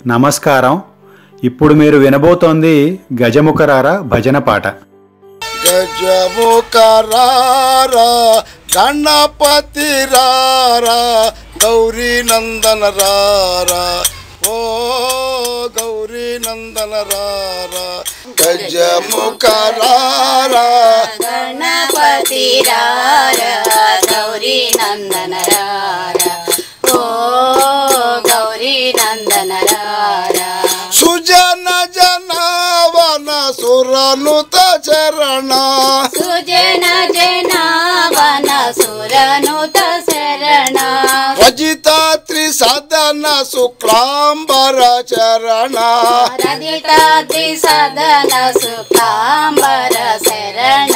నమస్కారం ఇప్పుడు మీరు వినబోతోంది గజముఖరార భజన పాట గజముఖరారా గణపతి రారా గౌరీ నందన రారా ఓ గౌరీ నందన రారా గజముఖరారా గణపతి రార గౌరీ నందన రార ఓ గౌరీ నందన రార సుజన జనవన సురనుత చరణ సుజన జనావన సురనుత శరణ రజితాత్రి సదన శుక్లాంబర చరణ రదితాద్రి సదన సుఖాంబర శరణ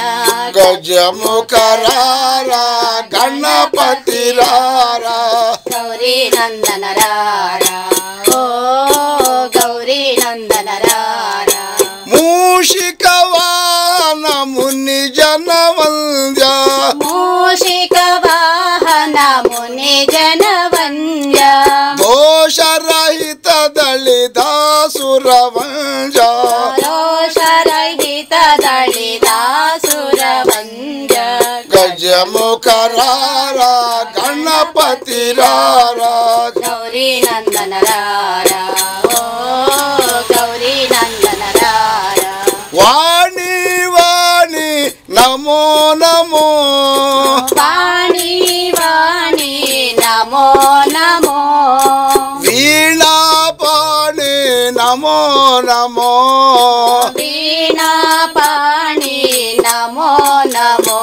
గజముఖరారా గణపతి రారా గౌరీ నందన రార ఓ గౌరీ నందన రార మూషిక వాహన ముని జన వంద్య మూషిక వాహన ముని జన వంద్య దోషరహిత దళిదాసుర వంజ రోషరహిత దళితాసుర వంద్య గజముఖరారా గణపతి రారా గౌరీ నందన రార ఓ గౌరీ నందన రార వాణి వాణి నమో నమో వాణి వాణి నమో నమో వీణా పాణి నమో నమో వీణా పాణి నమో నమో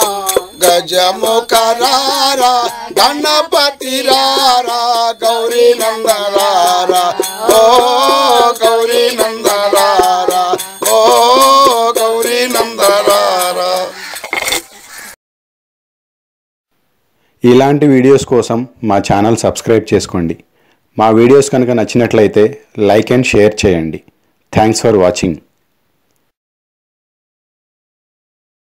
గజముఖరారా గణపతి రారా గౌరీ నందరారా ఓ గౌరీ నందరారా ఓ గౌరీ నందరారా ఇలాంటి వీడియోస్ కోసం మా ఛానల్ సబ్స్క్రైబ్ చేసుకోండి మా వీడియోస్ కనుక నచ్చినట్లయితే లైక్ అండ్ షేర్ చేయండి థ్యాంక్స్ ఫర్ వాచింగ్